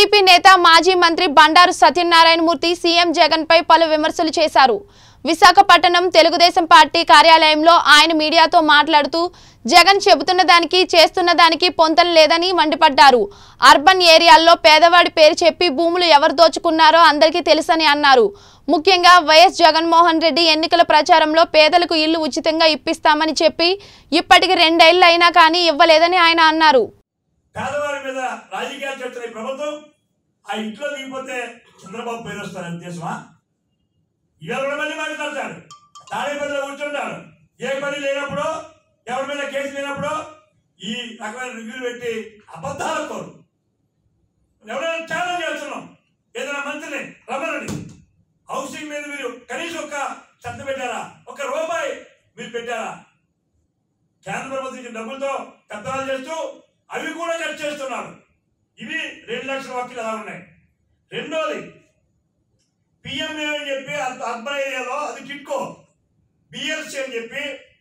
TDP నేత మాజీ మంత్రి బండారు సత్యనారాయణమూర్తి సీఎం జగన్ పై పలు విమర్శలు చేశారు విశాఖపట్నం తెలుగుదేశం పార్టీ కార్యాలయంలో ఆయన మీడియాతో మాట్లాడుతూ జగన్ చెబుతున్న దానికి చేస్తున్న దానికి పొంతన లేదని మండిపడ్డారు అర్బన్ ఏరియాల్లో పేదవాడి పేరు చెప్పి భూములు ఎవరు దోచుకున్నారో అందరికీ తెలుసని అన్నారు ముఖ్యంగా వైఎస్ జగన్మోహన్ రెడ్డి ఎన్నికల ప్రచారంలో పేదలకు ఇల్లు ఉచితంగా ఇప్పిస్తామని చెప్పి ఇప్పటికి రెండేళ్లు అయినా కానీ ఇవ్వలేదని ఆయన అన్నారు పేదవారి మీద రాజకీయాలు చేస్తున్న ఈ ప్రభుత్వం ఆ ఇంట్లో దిగిపోతే చంద్రబాబు పేరు వస్తారు ఉద్దేశమా ఇవాళ కూడా మళ్ళీ మాట్లాడతాడు తాడేపల్లిలో కూర్చుంటాడు ఏ పని లేనప్పుడు ఎవరి మీద కేసు లేనప్పుడు ఈ రకమైన రివ్యూలు పెట్టి అబద్ధాలు కోరు ఎవరైనా ఛాలెంజ్ చేస్తున్నాం ఏదైనా మంత్రిని రమ్మనండి హౌసింగ్ మీద మీరు కనీసం ఒక శ్రద్ధ పెట్టారా ఒక రూపాయి మీరు పెట్టారా కేంద్ర ప్రభుత్వం ఇచ్చిన డబ్బులతో కత్తనాలు చేస్తూ అవి కూడా కట్ చేస్తున్నారు ఇవి రెండు లక్షల వాక్యలు అలా ఉన్నాయి రెండోది పిఎంఏ అని చెప్పి అంత అర్బన్ ఏరియాలో అది టిట్కో బిఎల్సి అని చెప్పి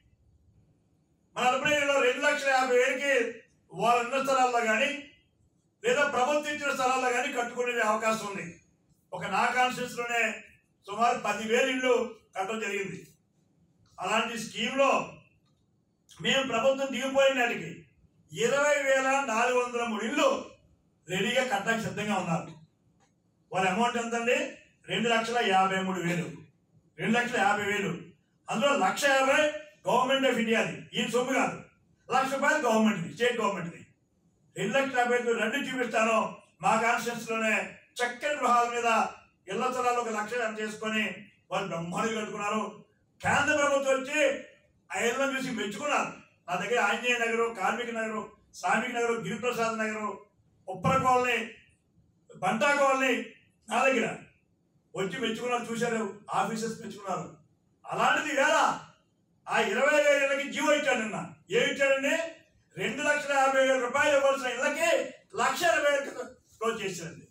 మన అర్బన్ ఏరియాలో రెండు లక్షల యాభై వేలకి వాళ్ళ ఉన్న స్థలాల్లో కానీ లేదా ప్రభుత్వం ఇచ్చిన స్థలాల్లో కానీ కట్టుకునే అవకాశం ఉంది ఒక నా కాన్స్టిట్యూన్స్ లోనే సుమారు పదివేలు ఇళ్ళు కట్టడం జరిగింది అలాంటి స్కీమ్లో మేము ప్రభుత్వం దిగిపోయిన నాటికి ఇరవై వేల నాలుగు వందల మూడు ఇళ్ళు రెడీగా కట్టడానికి సిద్ధంగా ఉన్నారు వాళ్ళ అమౌంట్ ఎంత అండి రెండు లక్షల యాభై మూడు వేలు రెండు లక్షల యాభై వేలు అందులో లక్ష యాభై గవర్నమెంట్ ఆఫ్ ఇండియాది ఈ సొమ్ము కాదు లక్ష రూపాయలు గవర్నమెంట్ది స్టేట్ గవర్నమెంట్ది రెండు లక్షల యాభై ఐదు రెండు చూపిస్తాను మా కాన్స్టిట్యూన్స్ లోనే చక్కని గృహాల మీద ఇళ్ల స్థలాలు ఒక లక్ష ఎంత చేసుకొని వాళ్ళు బ్రహ్మాండంగా కట్టుకున్నారు కేంద్ర ప్రభుత్వం వచ్చి ఆ ఇళ్ళను చూసి మెచ్చుకున్నారు నా దగ్గర ఆంజనేయ నగరు కార్మిక నగరు శ్రామిక నగరు గిరిప్రసాద్ నగరు ఉప్పర కాలనీ బంటా కాలనీ నా దగ్గర వచ్చి మెచ్చుకున్నారు చూశారు ఆఫీసర్స్ మెచ్చుకున్నారు అలాంటిది వేళ ఆ ఇరవై వేల ఇళ్ళకి జీవో ఇచ్చాడు నిన్న ఏమి ఇచ్చాడండి రెండు లక్షల యాభై వేల రూపాయలు ఇవ్వాల్సిన ఇళ్ళకి లక్ష ఇరవై వేలకు క్లోజ్ చేశారండి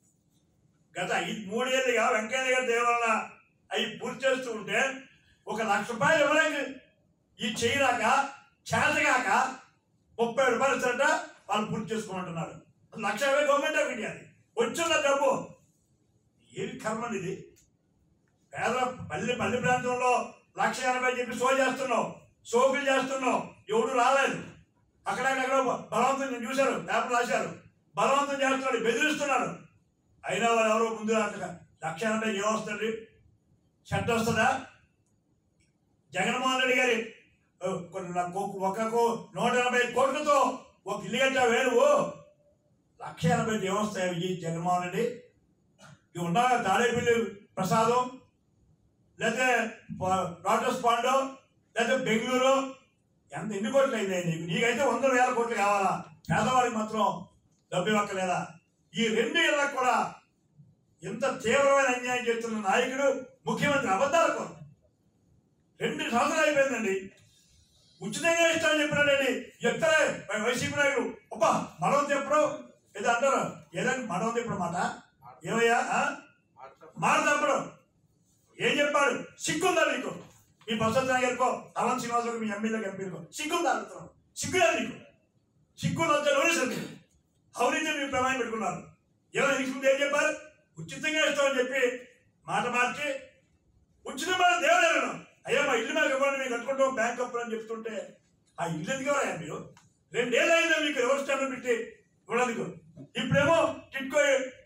గత ఐదు మూడేళ్ళుగా వెంకయ్య గారి దేవరణ అవి పూర్తి చేస్తూ ఉంటే ఒక లక్ష రూపాయలు ఇవ్వడానికి ఈ చేయరాక చేతగాక ముప్పై రూపాయలు ఇస్తారట వాళ్ళు పూర్తి చేసుకోమంటున్నారు లక్ష యాభై గవర్నమెంట్ ఆఫ్ ఇండియా వచ్చిన డబ్బు ఏమి కర్మండి ఇది పేద పల్లె పల్లె ప్రాంతంలో లక్ష ఎనభై చెప్పి సో చేస్తున్నావు సోకులు చేస్తున్నావు ఎవడు రాలేదు అక్కడక్కడ బలవంతం నేను చూశారు పేపర్ రాశారు బలవంతం చేస్తున్నాడు బెదిరిస్తున్నాడు అయినా వాళ్ళు ఎవరో ముందు రాక లక్ష ఎనభై ఏమొస్తుంది షర్ట్ వస్తుందా జగన్మోహన్ రెడ్డి గారి ఆ, కొన్ని ల- కో- ఒక కో- నూట ఎనభై కోట్లతో ఒక ఇల్లు కట్టావు వేరువు లక్ష ఎనభై ఏమొస్తాయి విజయ్ జగన్మోహన్ రెడ్డి ఇవి ఉన్నా తాడేపల్లి ప్రసాదం లేకపోతే ప- లోటస్ పాండు లేకపోతే బెంగళూరు ఎంత ఎన్ని కోట్లు అయింది నీకు నీకైతే వందల వేల కోట్లు కావాలా పేదవాడికి మాత్రం డబ్బు ఇవ్వక్కలేదా ఈ రెండు ఇళ్ళకు కూడా ఇంత తీవ్రమైన అన్యాయం చేస్తున్న నాయకుడు ముఖ్యమంత్రి అబద్ధాల కోసం రెండు సంవత్సరాలు అయిపోయిందండి ఉచితంగా ఇస్తామని చెప్పినాడండి ఎత్తలే వైసీపీ నాయకుడు అబ్బా మనం చెప్పడం ఏదో అంటారు ఏదండి మనం చెప్పడం మాట ఏమయ్యా ఆ? మాట తప్పడం ఏం చెప్పాడు సిగ్గుందా నీకు మీ ప్రసాద్ గారికో అవంత్ శ్రీనివాసరావు మీ ఎమ్మెల్యేకి ఎంపీలకో సిగ్గుందా అడుగుతున్నాం సిగ్గులేదు నీకు సిగ్గు లంచ లోనేసరికి అవినీతి మీరు ప్రమాణం పెట్టుకున్నారు ఏమో నీకు ముందు ఏం చెప్పారు ఉచితంగా ఇస్తామని చెప్పి మాట మార్చి ఉచితమైన దేవుడు అయ్యా మా ఇల్లు మీద ఇవ్వండి మేము కట్టుకుంటాం బ్యాంక్ అప్పులు అని చెప్తుంటే ఆ ఇల్లు ఎందుకు ఎవరయ్యా మీరు రెండేళ్ళు అయిందా మీకు ఎవరు స్టాండ్ పెట్టి ఇవ్వడానికి ఇప్పుడేమో టిట్కో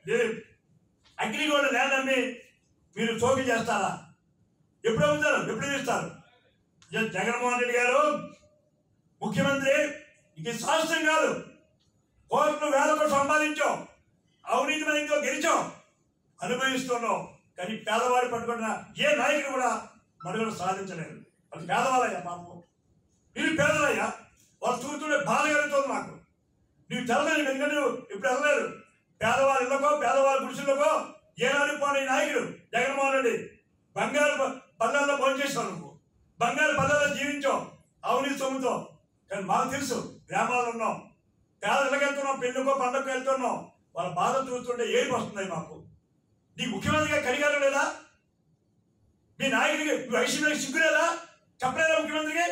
అగ్రిగోల్డ్ ల్యాండ్ అమ్మి మీరు చోకి చేస్తారా ఎప్పుడు అమ్ముతారు ఎప్పుడు ఇస్తారు జ- జగన్మోహన్ రెడ్డి గారు ముఖ్యమంత్రి ఇది శాస్త్రం కాదు కోట్లు వేల కోట్లు సంపాదించాం అవినీతి మనతో గెలిచాం అనుభవిస్తున్నాం కానీ పేదవాడు పట్టుకున్న ఏ నాయకుడు కూడా మనుగడ సాధించలేదు వాళ్ళు పేదవాళ్ళయ్యా పాపం మీరు పేదలయ్యా వాళ్ళు చూస్తుంటే బాధ కలుగుతుంది నాకు నీవు తెల్లలేదు ఎందుకంటే నువ్వు ఇప్పుడు వెళ్ళలేదు పేదవాళ్ళ ఇళ్ళకో పేదవాళ్ళ గుడిసెలకో ఏనాడు పోనీ నాయకుడు జగన్మోహన్ రెడ్డి బంగారు ప- పల్లెల్లో భోంచేసావు నువ్వు బంగారు పల్లెల్లో జీవించావు అవినీతి సొమ్ముతో కానీ మాకు తెలుసు గ్రామాల్లో ఉన్నాం పేద ఇళ్ళకెళ్తున్నాం పెళ్ళికో పండగకు వెళ్తున్నాం వాళ్ళ బాధ చూస్తుంటే ఏమి వస్తుంది మాకు నీకు ముఖ్యమంత్రిగా కడిగారు లేదా మీ నాయకుడికి వైసీపీకి సిగ్గు లేదా చెప్పలేదా ముఖ్యమంత్రికి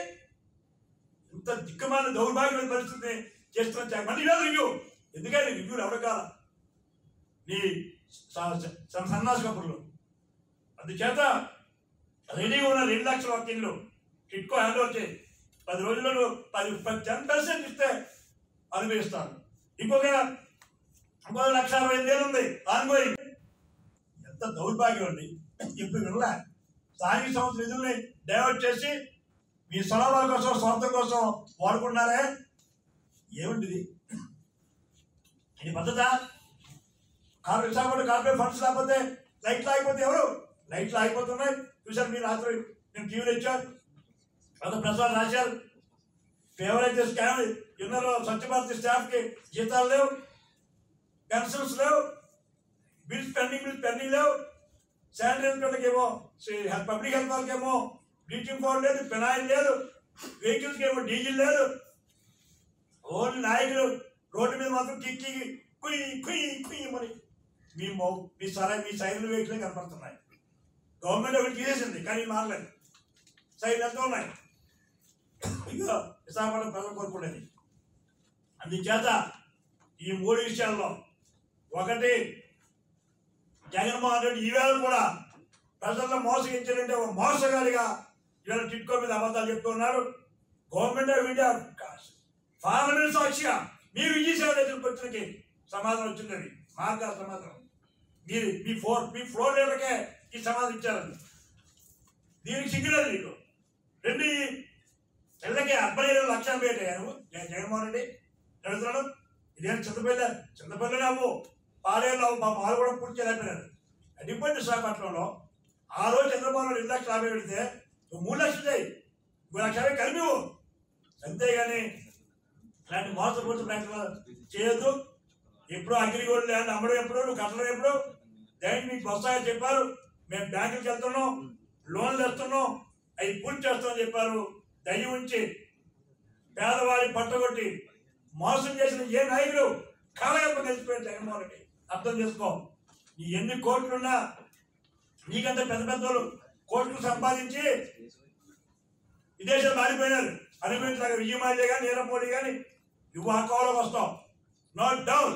ఇంత దిక్కుమాల దౌర్భాగ్యమైన పరిస్థితిని చేస్తున్న జగన్ మళ్ళీ ఇవాళ రివ్యూ ఎందుకంటే రివ్యూలు ఎవరు కాల నీ స- స- సన్నాసి కబుర్లు అందుచేత రెడీగా ఉన్న రెండు లక్షల ఒక ఇల్లు టిట్కో హ్యాండ్ ఓవర్ చేయి పది రోజుల్లో నువ్వు పది పది టెన్ పర్సెంట్ ఇస్తే అనుభవిస్తాను ఇంకొక ఇంకో లక్ష అరవై ఐదు వేలు ఉంది ఆన్గోయింగ్ ఎంత దౌర్భాగ్యం అండి ఇప్పుడు వినలే స్థానిక సంస్థ నిధుల్ని డైవర్ట్ చేసి మీ స్వలాభాల కోసం స్వార్థం కోసం వాడుకున్నారే ఏమిటిది ఇది పద్ధత కార్ విశాఖపట్నం కార్పొరేట్ ఫండ్స్ లేకపోతే లైట్లు ఆగిపోతే ఎవరు లైట్లు ఆగిపోతున్నాయి చూసారు మీరు రాత్రి నేను టీవీలో ఇచ్చాను పెద్ద ప్రసాద్ రాశారు ఎవరైతే స్కామ్ ఉన్నారో స్వచ్ఛ భారత్ స్టాఫ్కి జీతాలు లేవు పెన్షన్స్ లేవు బిల్స్ పెండింగ్ బిల్స్ పెండింగ్ లేవు శానిటరీ ఏమో పబ్లిక్ హెల్త్ వాళ్ళకేమో బ్లీచింగ్ పౌడర్ లేదు పెనాయిల్ లేదు వెహికల్స్కి ఏమో డీజిల్ లేదు ఓన్లీ నాయకులు రోడ్డు మీద మాత్రం కిక్కి కుయ్ కుయ్ కుయ్ అని మీ మౌ మీ సరై మీ సైన్లు వెహికలే కనపడుతున్నాయి గవర్నమెంట్ ఒకటి తీసేసింది కానీ మారలేదు సైన్లు ఎంత ఉన్నాయి ఇక విశాఖపట్నం ప్రజలు కోరుకునేది అందుచేత ఈ మూడు విషయాల్లో ఒకటి జగన్మోహన్ రెడ్డి ఈవేళ కూడా ప్రజల్లో మోసగించారంటే ఒక మోసగాడిగా ఇవాళ టిట్కో మీద అబద్ధాలు చెప్తున్నారు గవర్నమెంట్ ఆఫ్ ఇండియా పార్లమెంట్ సాక్షిగా మీ విజయసాయి రెడ్డి పత్రికకి సమాధానం వచ్చింది మార్గా సమాధానం మీరు మీ ఫోర్ మీ ఫ్లోర్ లీడర్కే ఈ సమాధానం ఇచ్చారండి దీనికి సిగ్గులేదు నీకు రెండు పిల్లకి అబ్బాయి లక్ష పెట్టాను జగన్మోహన్ రెడ్డి అడుగుతున్నాడు ఇదేం చింతపల్లి చింతపల్లి నవ్వు పాలేరు నవ్వు మా పాలు కూడా పూర్తి చేయలేకపోయినారు అడిపోయి విశాఖపట్నంలో ఆ రోజు చంద్రబాబు నాయుడు రెండు లక్షల యాభై పెడితే నువ్వు మూడు లక్షలు చేయి మూడు లక్షల యాభై కలిపి ఇవ్వు. అంతేగాని ఇలాంటి మోసపూర్తి ప్రయత్నాలు చేయొద్దు ఎప్పుడు అగ్రిగోల్డ్ ల్యాండ్ అమ్మడం ఎప్పుడు నువ్వు కట్టడం ఎప్పుడు దానికి మీకు వస్తాయని చెప్పారు మేము బ్యాంకుకి వెళ్తున్నాం లోన్లు తెస్తున్నాం అవి పూర్తి చేస్తామని చెప్పారు దయ ఉంచి పేదవాడి పట్టగొట్టి మోసం చేసిన ఏ నాయకుడు కాలగల్ప కలిసిపోయాడు జగన్మోహన్ రెడ్డి అర్థం చేసుకో నీ ఎన్ని కోట్లున్నా నీకంత పెద్ద పెద్ద వాళ్ళు కోట్లు సంపాదించి విదేశాలు మారిపోయినారు అనుభవించలేక విజయమాల్య కానీ నీరవ్ మోడీ కానీ నువ్వు ఆ కోవలోకి వస్తావు నో డౌట్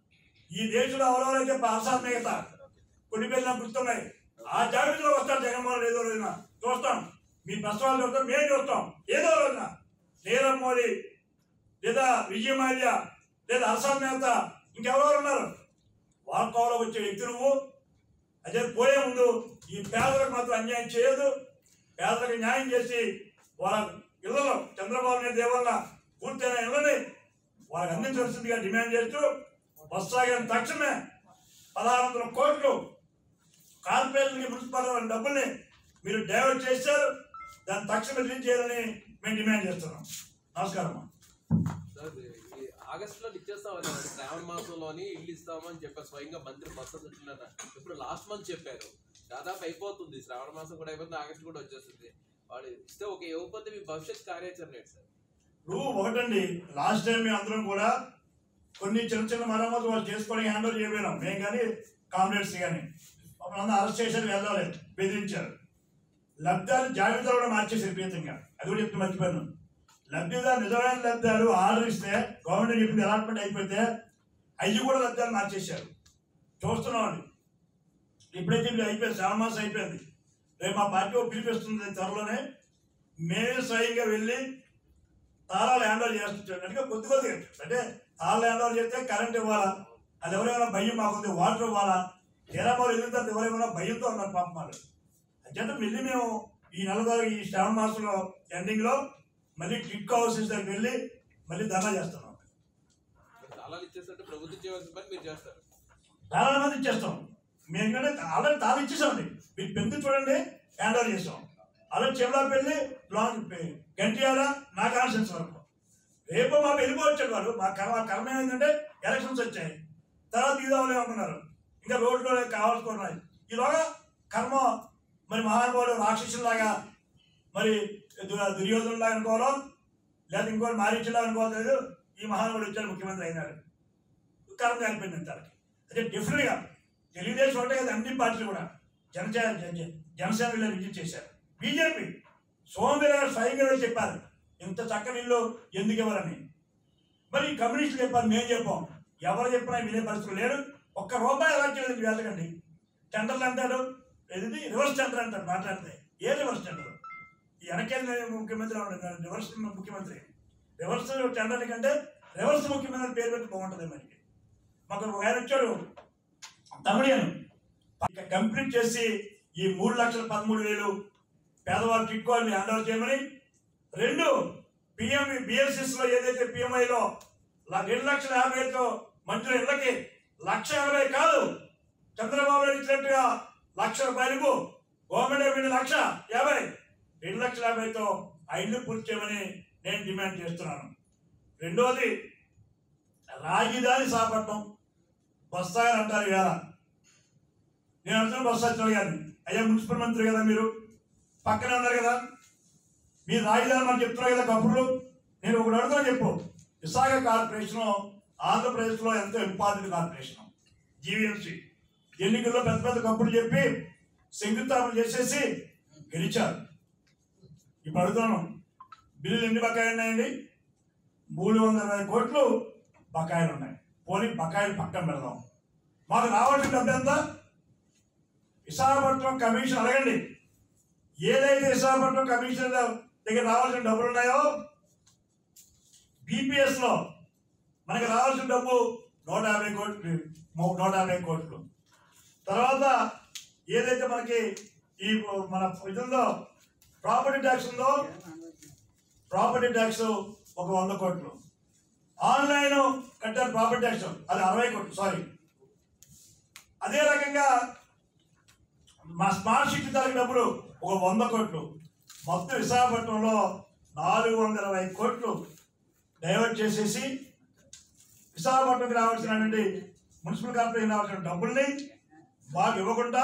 ఈ దేశంలో ఎవరెవరైతే అసాత్మీయత కొన్ని పేర్లు నాకు గుర్తున్నాయి ఆ జాబితాలో వస్తారు జగన్మోహన్ రెడ్డి ఏదో రోజున చూస్తాం మీ ప్రశ్నలు చూస్తాం మేము చూస్తాం ఏదో రోజున నీరవ్ మోడీ లేదా విజయమాల్య లేదా అసాం నేత ఇంకెవరెవరు ఉన్నారు వాళ్ళ కోవలో వచ్చే వ్యక్తి నువ్వు అదే పోయే ముందు ఈ పేదలకు మాత్రం అన్యాయం చేయదు పేదలకు న్యాయం చేసి వాళ్ళ ఇళ్లలో చంద్రబాబు నాయుడు దేవల్ల పూర్తయిన ఇళ్ళని వాళ్ళకి అందించవలసిందిగా డిమాండ్ చేస్తూ వస్తాగిన తక్షణమే పదహారు వందల కోట్లు కార్పొరేషన్కి మున్సిపల్ డబ్బుల్ని మీరు డైవర్ట్ చేశారు దాన్ని తక్షణమే రిలీజ్ చేయాలని మేము డిమాండ్ చేస్తున్నాం నమస్కారం అమ్మా. సార్, ఈ ఆగస్ట్ లో ఇచ్చేస్తామని శ్రావణ మాసంలోని ఇల్లు ఇస్తామని చెప్పారు స్వయంగా మంత్రి బస్సు సత్యనారాయణ ఇప్పుడు లాస్ట్ మంత్ చెప్పారు దాదాపు అయిపోతుంది శ్రావణ మాసం కూడా అయిపోతుంది ఆగస్ట్ కూడా వచ్చేస్తుంది వాడు ఇస్తే ఒక ఇవ్వకపోతే మీ భవిష్యత్ కార్యాచరణ ఏంటి సార్ ఇప్పుడు ఒకటండి లాస్ట్ టైం మేము అందరం కూడా కొన్ని చిన్న చిన్న మరమ్మతులు వాళ్ళు చేసుకొని హ్యాండ్ ఓవర్ చేయలేం మేము కానీ కామ్రేడ్స్ కానీ మమ్మల్ని అరెస్ట్ చేశారు వెళ్ళాలి బెదిరించారు లబ్ధాలు జాబితా కూడా మార్చేసారు విపరీతంగా అది కూడా చెప్తే మర్చిపోయాను లబ్ధిదారు నిజమైన లబ్ధాలు ఆర్డర్ ఇస్తే గవర్నమెంట్ చెప్పింది అలాట్మెంట్ అయిపోతే అవి కూడా లబ్ధాలు మార్చేశారు చూస్తున్నామండి ఇప్పుడైతే ఇది అయిపోయింది సెవెన్ మంత్స్ అయిపోయింది రేపు మా పార్టీ ఒక పిలిపిస్తుంది త్వరలోనే మేమే స్వయంగా వెళ్ళి తాళాలు హ్యాండ్ ఓవర్ చేస్తుంటాడు అంటే కొద్ది కొద్దిగా అంటే తాళాలు హ్యాండ్ ఓవర్ చేస్తే కరెంట్ ఇవ్వాలా అది ఎవరైనా భయం మాకుంది వాటర్ ఇవ్వాలా తీరాబాలు వెళ్ళిన తర్వాత ఎవరైనా భయంతో ఉన్నారు పాపం వాళ్ళు అంటే మళ్ళీ మేము ఈ నెల ద్వారా ఈ శ్రావణ మాసంలో ఎండింగ్ లో మళ్ళీ కిట్ హౌసెస్ దగ్గరికి వెళ్ళి మళ్ళీ ధర్నా చేస్తున్నాం మీరు తాళాలు ఇచ్చేస్తుంటే ప్రభుత్వం చేయవలసిన పని మీరు చేస్తారు చాలా మంది ఇచ్చేస్తాం మేము కంటే ఆల్రెడీ తాళం ఇచ్చేసామండి మీరు పెందు చూడండి హ్యాండ్ ఓవర్ చేసాం ఆల్రెడీ చెవులా పెళ్ళి లాంగ్ గంటియాల నా కాన్సెన్స్ వరకు రేపు మా వెళ్ళిపోవచ్చాడు వాళ్ళు మా కర్మ మా కర్మ ఏంటంటే ఎలక్షన్స్ వచ్చాయి తర్వాత తీదామని అనుకున్నారు ఇంకా రోడ్లో కావాల్సుకున్నాయి ఈలోగా కర్మ మరి మహానుభావుడు రాక్షసులాగా మరి దు- దుర్యోధనులాగా అనుకోవాలో లేదా ఇంకోటి మారించలా అనుకోవట్లేదు ఈ మహానుభావుడు వచ్చాడు ముఖ్యమంత్రి అయినాడు కర్మ కలిపింది అంటారు అదే డిఫరెంట్ గా తెలుగుదేశం ఒకటే కదా అన్ని పార్టీలు కూడా జనసేన జన- జనసేన వీళ్ళని విజిట్ చేశారు బీజేపీ సోమవీర గారు స్వయంగా వెళ్ళి చెప్పారు ఇంత చక్కని ఇల్లు ఎందుకు ఇవ్వరని మరి ఈ కమ్యూనిస్టులు చెప్పారు మేము చెప్పాం ఎవరు చెప్పినా వినే పరిస్థితులు లేరు ఒక్క రూపాయి ఎలా చేయలేదు వెళ్ళకండి టెండర్లు అంటారు ఇది రివర్స్ టెండర్ అంటారు మాట్లాడితే ఏ రివర్స్ టెండర్ ఈ వెనకేళ్ళ ముఖ్యమంత్రి ఉన్నాడు, రివర్స్ ముఖ్యమంత్రి రివర్స్ టెండర్ కంటే రివర్స్ ముఖ్యమంత్రి పేరు పెట్టి బాగుంటుంది మనకి మాకు ఒక ఆయన వచ్చాడు తమిళియన్ ఇక కంప్లీట్ చేసి ఈ మూడు లక్షల పదమూడు వేలు పేదవాళ్ళ టిక్కోల్ని హ్యాండ్ ఓవర్ చేయమని రెండు పిఎం బిఎస్ఎస్ లో ఏదైతే పిఎంఐలో రెండు లక్షల యాభై వేలతో మంజూరు ఇళ్ళకి లక్ష ఎనభై కాదు చంద్రబాబు నాయుడు ఇచ్చినట్టుగా లక్ష రూపాయలకు గవర్నమెంట్ రెండు లక్ష యాభై రెండు లక్షల యాభైతో ఆ ఇల్లు పూర్తి చేయమని నేను డిమాండ్ చేస్తున్నాను రెండవది రాజధాని సాపట్నం బస్తాగా అంటారు ఇవాళ నేను అంటున్న బస్సు వచ్చిన గారిని అయ్యా మున్సిపల్ మంత్రి కదా మీరు పక్కనే ఉన్నారు కదా మీరు రాజధాని మనం చెప్తున్నారు కదా కబుర్లు నేను ఒకటి అడుగుతా చెప్పు విశాఖ కార్పొరేషన్ ఆంధ్రప్రదేశ్లో ఎంతో ఇంపార్టెంట్ కార్పొరేషన్ జీవీఎంసీ ఎన్నికల్లో పెద్ద పెద్ద కబుర్లు చెప్పి శంకుస్థాపన చేసేసి గెలిచారు ఇప్పుడు అడుగుతున్నాను బిల్లులు ఎన్ని బకాయిలు ఉన్నాయండి మూడు వందల ఇరవై కోట్లు బకాయిలు ఉన్నాయి పోనీ బకాయిలు పక్కన పెడదాం మాకు రావాల్సిన డబ్బు ఎంత విశాఖపట్నం కమిషన్ అడగండి ఏదైతే విశాఖపట్నం కమిషన్ దగ్గర రావాల్సిన డబ్బులు ఉన్నాయో బీపీఎస్ లో మనకి రావాల్సిన డబ్బు నూట యాభై కోట్లు మూ- నూట యాభై కోట్లు తర్వాత ఏదైతే మనకి ఈ మన ఇదిలో ప్రాపర్టీ ట్యాక్స్ ఉందో ప్రాపర్టీ ట్యాక్స్ ఒక వంద కోట్లు ఆన్లైన్ కట్టారు ప్రాపర్టీ ట్యాక్స్ అది అరవై కోట్లు సారీ అదే రకంగా మా స్మార్ట్ సిటీ తాలూకు డబ్బులు ఒక వంద కోట్లు మొత్తం విశాఖపట్నంలో నాలుగు వందల ఇరవై కోట్లు డైవర్ట్ చేసేసి విశాఖపట్నంకి రావాల్సినటువంటి మున్సిపల్ కార్పొరేషన్ రావాల్సిన డబ్బుల్ని మాకు ఇవ్వకుండా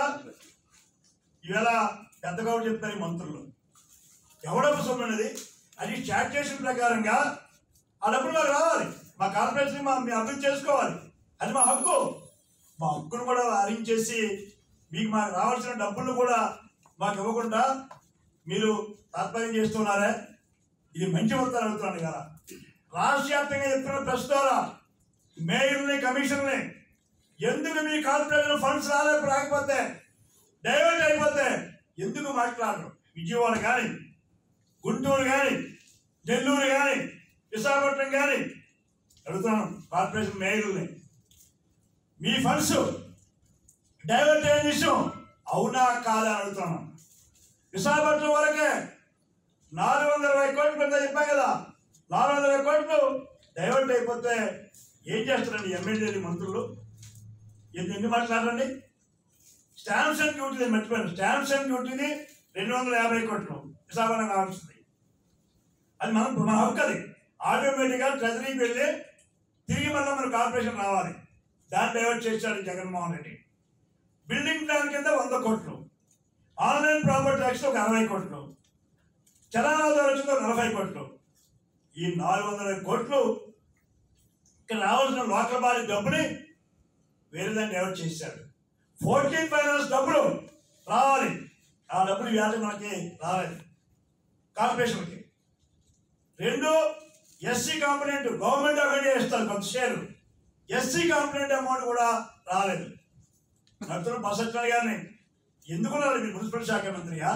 ఇవాళ పెద్ద గౌడు చెప్తారు ఈ మంత్రులు ఎవడబ్బు సొమ్ము అనేది అది స్టాట్యుయేషన్ ప్రకారంగా ఆ డబ్బులు మాకు రావాలి మా కార్పొరేషన్ మా మేము అభివృద్ధి చేసుకోవాలి అది మా హక్కు మా హక్కును కూడా హరించేసి మీకు మాకు రావాల్సిన డబ్బులు కూడా మాకు ఇవ్వకుండా మీరు తాత్పర్యం చేస్తున్నారే ఇది మంచి వర్తాలు అడుగుతున్నాను కదా రాష్ట్ర వ్యాప్తంగా చెప్తున్న ప్రెస్ ద్వారా మేయర్ని కమిషన్ని ఎందుకు మీ కార్పొరేషన్ ఫండ్స్ రాలే రాకపోతే డైవర్ట్ అయిపోతే ఎందుకు మాట్లాడరు విజయవాడ కానీ గుంటూరు కానీ నెల్లూరు కానీ విశాఖపట్నం కానీ అడుగుతున్నాను కార్పొరేషన్ మేయర్ని మీ ఫండ్స్ డైవర్ట్ అయిన విషయం అవునా కాదా అని అడుగుతున్నాను విశాఖపట్నం వరకే నాలుగు వందల ఇరవై కోట్లు పెద్ద చెప్పాం కదా నాలుగు వందల ఇరవై కోట్లు డైవర్ట్ అయిపోతే ఏం చేస్తారండి ఎమ్మెల్యేలు మంత్రులు ఎన్ని ఎన్ని మాట్లాడండి స్టాంప్స్ అండ్ డ్యూటీ నేను మర్చిపోయాను స్టాంప్స్ అండ్ డ్యూటీని రెండు వందల యాభై కోట్లు విశాఖపట్నం కావాల్సింది అది మనం మన హక్కు అది ఆటోమేటిక్గా ట్రెజరీకి వెళ్ళి తిరిగి మళ్ళీ మన కార్పొరేషన్ రావాలి దాన్ని డైవర్ట్ చేశాడు జగన్మోహన్ రెడ్డి బిల్డింగ్ ప్లాన్ కింద వంద కోట్లు ఆన్లైన్ ప్రాపర్టీ ట్యాక్స్ ఒక అరవై కోట్లు చలనాదారు వచ్చిందో నలభై కోట్లు ఈ నాలుగు వందల కోట్లు ఇక్కడ రావాల్సిన లోకల్ బాడీ డబ్బుని వేరే దాన్ని డైవర్ట్ చేశాడు ఫోర్టీన్ ఫైనాన్స్ డబ్బులు రావాలి ఆ డబ్బులు వ్యాధి మనకి రాలేదు కార్పొరేషన్కి రెండు ఎస్సీ కాంపనెంట్ గవర్నమెంట్ అకౌంట్ చేస్తారు కొంత షేర్ ఎస్సీ కాంపనెంట్ అమౌంట్ కూడా రాలేదు నడుతున్న బసచ్చారి గారిని ఎందుకున్నారు మీరు మున్సిపల్ శాఖ మంత్రిగా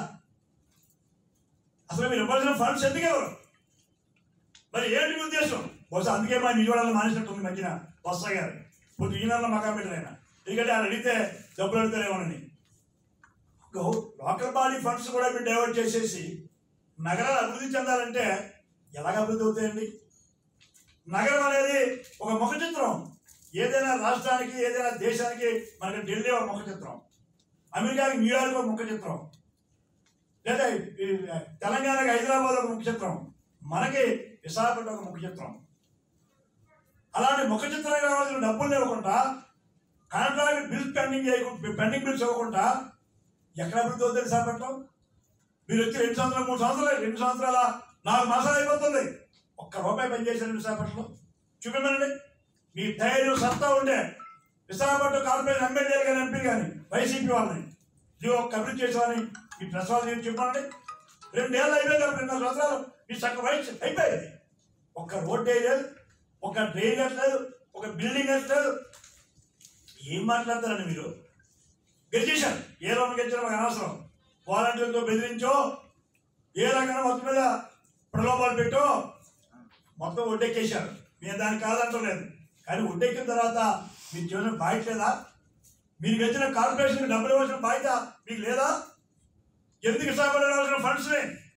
అసలు మీరు ఇవ్వాల్సిన ఫండ్స్ ఎందుకు ఎవరు మరి ఏంటి మీ ఉద్దేశం బహుశా అందుకే మా నిజవాడలో మానేసినట్టుంది మధ్యన బొత్స గారు ఇప్పుడు ఈ నెలలో మకా పెట్టారు ఆయన ఎందుకంటే ఆయన అడిగితే డబ్బులు అడుగుతారేమోనని గౌ- లోకల్ బాడీ ఫండ్స్ కూడా మీరు డైవర్ట్ చేసేసి నగరాలు అభివృద్ధి చెందాలంటే ఎలాగ అభివృద్ధి అవుతాయండి నగరం అనేది ఒక ముఖ చిత్రం ఏదైనా రాష్ట్రానికి ఏదైనా దేశానికి మనకి ఢిల్లీ ఒక ముఖ చిత్రం అమెరికాకి న్యూయార్క్ ఒక ముఖ చిత్రం లేదా ఈ తెలంగాణకి హైదరాబాద్ ఒక ముఖ చిత్రం మనకి విశాఖపట్నం ఒక ముఖ చిత్రం అలాంటి ముఖ చిత్రం కావాల్సిన డబ్బులు ఇవ్వకుండా కాంట్రాక్ట్ బిల్స్ పెండింగ్ చేయకుండా పెండింగ్ బిల్స్ ఇవ్వకుండా ఎక్కడ అభివృద్ధి అవుతుంది విశాఖపట్నం మీరు వచ్చి రెండు సంవత్సరాలు మూడు సంవత్సరాలు రెండు సంవత్సరాల నాలుగు మాసాలు అయిపోతుంది ఒక్క రూపాయి పనిచేశారు విశాఖపట్నంలో చూపించండి మీ ధైర్యం సత్తా ఉండే విశాఖపట్నం కార్పొరేషన్ ఎమ్మెల్యేలు కానీ ఎంపీ కానీ వైసీపీ వాళ్ళని ఇది ఒక అభివృద్ధి చేసామని మీ ప్రెస్ వాళ్ళు చేసి చెప్పండి రెండేళ్ళు అయిపోయింది రెండున్నర సంవత్సరాలు మీ చక్క వయసు అయిపోయింది ఒక్క రోడ్ వేయలేదు ఒక డ్రైన్ లేదు ఒక బిల్డింగ్ లేదు ఏం మాట్లాడతారండి మీరు గెలిచేశారు ఏ రోజు గెలిచారో మాకు అనవసరం వాలంటీర్లతో బెదిరించో ఏ రకంగా మొత్తం మీద ప్రలోభాలు పెట్టో మొత్తం ఒడ్డెక్కేశారు మేము దానికి కాదంటలేదు కానీ ఒడ్డెక్కిన తర్వాత మీరు జీవనం బాధ్యత లేదా మీరు గెలిచిన కార్పొరేషన్ డబ్బులు ఇవ్వాల్సిన బాధ్యత మీకు లేదా ఎందుకు ఇష్టపడాల్సిన ఫండ్స్ని